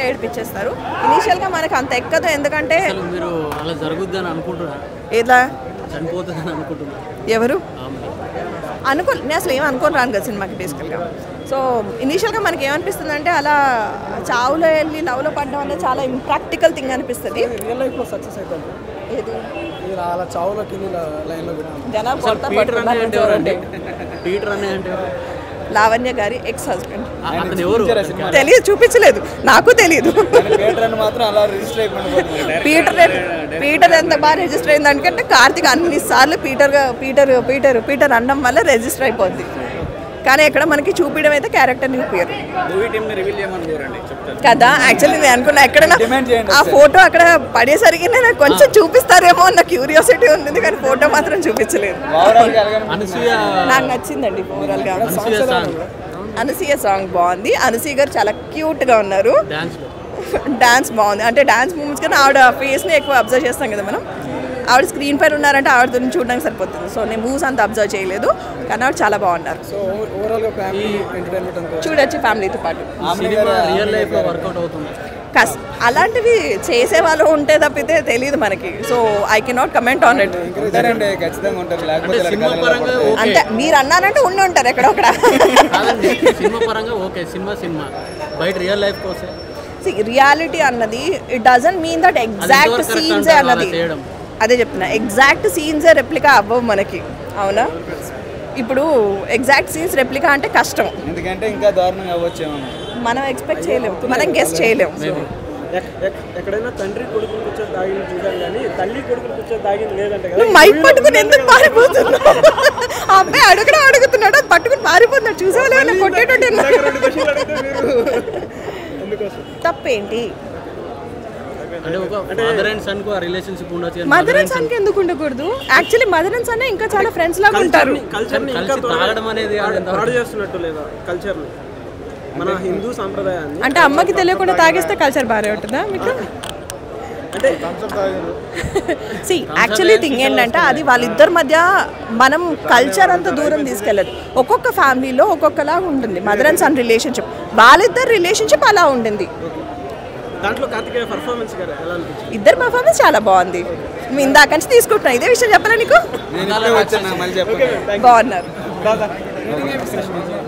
ఏడిపించేస్తారు ఇనీషియల్గా మనకు అంత ఎక్కదు ఎందుకంటే అసలు మీరు అలా జరుగుద్దని అనుకుంటున్నారా ఇలా చనిపోతుందని అనుకుంటున్నారా ఎవరు ఆమె. అనుకో నేను అసలు ఏం అనుకోని రాను కదా సినిమాకి బేసికల్గా సో ఇనీషియల్గా మనకి ఏమనిపిస్తుంది అంటే అలా చావులో వెళ్ళి లవ్లో పడడం అనేది చాలా ఇంప్రాక్టికల్ థింగ్ అనిపిస్తుంది రియల్ లైఫ్లో సక్సెస్ అవుతాను ఏది మీరు అలా చావులోకి వెళ్ళి లైన్లో పెట్టాను జనాలు అసలు కొడతా పీటర్ అనే అంటే ఎవరండి పట్టుకున్నారు పీటర్ అనే అంటే ఎవరు? లావణ్య గారి ఎక్స్ హస్బెండ్ ఆ- అతను ఎవరు తెలియదు చూపించలేదు నాకు తెలియదు పేటర్ అని మాత్రం అలా రిజిస్టర్ అయిపోయింది పీటర్ పీటర్ ఎంత బాగా రిజిస్టర్ అయింది అనుకంటే కార్తిక్ అన్ని సార్లు పీటర్గా పీటర్ పీటర్ పీటర్ అనడం వల్ల రిజిస్టర్ అయిపోద్ది కానీ ఇక్కడ మనకి చూపించడం అయితే క్యారెక్టర్ చూపించారు మూవీ టీమ్ని రివీల్ చేయమనుకోరండి చెప్తాను కదా యాక్చువల్లీ నేను అనుకున్నా ఎక్కడైనా Demand చేయండి ఆ ఫోటో అక్కడ పడేసరికి నేను కొంచెం చూపిస్తారేమో అన్న క్యూరియాసిటీ ఉంది కానీ ఫోటో మాత్రం చూపించలేదు ఓవరాల్గా అలాగే అనసూయ నాకు నచ్చిందండి ఓవరాల్గా అనసూయ సాంగ్ అనసూయ సాంగ్ బాగుంది అనసూయ గారు చాలా క్యూట్గా ఉన్నారు డాన్స్లో డాన్స్ బాగుంది అంటే డాన్స్ మూమెంట్స్ కన్నా ఆవిడ ఫేస్ని ఎక్కువ అబ్జర్వ్ చేస్తాం కదా మనం ఆవిడ స్క్రీన్ పైన ఉన్నారంటే ఆవిడతో చూడడానికి సరిపోతుంది సో నేను మూవ్స్ అంత అబ్జర్వ్ చేయలేదు కానీ ఆవిడ చాలా బాగున్నారు సో ఓవరాల్గా ఫ్యామిలీ ఎంటర్టైన్మెంట్ అనుకో చూడొచ్చు ఫ్యామిలీతో పాటు సినిమా రియల్ లైఫ్లో వర్కౌట్ అవుతుంది కస్ అలాంటివి చేసే వాళ్ళు ఉంటే తప్పితే తెలియదు మనకి so I cannot comment on it ఉంటారండి ఖచ్చితంగా ఉంటారు అంటే లేకపోతే ఇలా సినిమా కథలు పరంగా పడతాయి. ఓకే అంటే మీరు అన్నారంటే ఉండి ఉంటారు ఎక్కడో అక్కడ కాదండి సినిమా పరంగా ఓకే సినిమా సినిమా బయట రియల్ లైఫ్ కోసం రియాలిటీ అన్నది it doesn't mean that exact ఎంతవరకు correct సీన్సే అంటారు అలా అన్నది చేయడం? అదే చెప్తున్నా ఎగ్జాక్ట్ సీన్సే రెప్లికా అవ్వవు మనకి అవునా ఇప్పుడు ఎగ్జాక్ట్ సీన్స్ రెప్లికా అంటే కష్టం ఎందుకంటే ఇంకా దారుణంగా అవ్వచ్చేమో మనం ఎక్స్పెక్ట్ చేయలేము మనం గెస్ట్ చేయలేము ఎక్- ఎక్- ఎక్కడైనా తండ్రి కొడుకులు కూర్చొని తాగింది చూసాం కానీ తల్లి కొడుకులు కూర్చొని తాగింది లేదంటే కదా నువ్వు మైక్ పట్టుకుని ఎందుకు పారిపోతున్నావు ఆ అబ్బాయి అడగడం అడుగుతున్నాడు అది పట్టుకుని పారిపోతున్నాడు చూసేవాళ్ళు కొట్టేటట్టు ఇందాక రెండు క్వశ్చన్లు అడిగితే మీరు అందుకోసం తప్పేంటి అంటే ఒక ఫాదర్ అండ్ సన్ కు ఆ రిలేషన్షిప్ ఉండొచ్చు కానీ మదర్ అండ్ సన్ కి ఎందుకు ఉండకూడదు యాక్చువల్లీ మదర్ అండ్ సన్ ఇంకా చాలా ఫ్రెండ్స్ లాగా ఉంటారు కల్చర్ని ఇంకా కలిసి తాగడం అనేది అది ఎంత పాడు చేస్తున్నట్టు లేదా కల్చర్ని మన హిందూ సాంప్రదాయాన్ని అంటే అమ్మకి తెలియకుండా తాగేస్తే కల్చర్ బాగానే ఉంటుందా మీకు అంటే సి యాక్చువల్లీ థింగ్ ఏంటంటే అది వాళ్ళిద్దరి మధ్య మనం కల్చర్ అంత దూరం తీసుకెళ్ళదు ఒక్కొక్క ఫ్యామిలీలో ఒక్కొక్కలాగా ఉంటుంది మదర్ అండ్ సన్ రిలేషన్షిప్ వాళ్ళిద్దరు రిలేషన్షిప్ అలా ఉండింది దాంట్లో కార్తికేయ పర్ఫార్మెన్స్ గారు ఎలా అనిపించింది ఇద్దరు పర్ఫార్మెన్స్ చాలా బాగుంది మీ ఇందాక నుంచి తీసుకుంటున్నా ఇదే విషయం చెప్పరా నీకు నేను ఇప్పుడే వచ్చాను నాకు మళ్ళీ చెప్పండి బాగున్నారు దాదా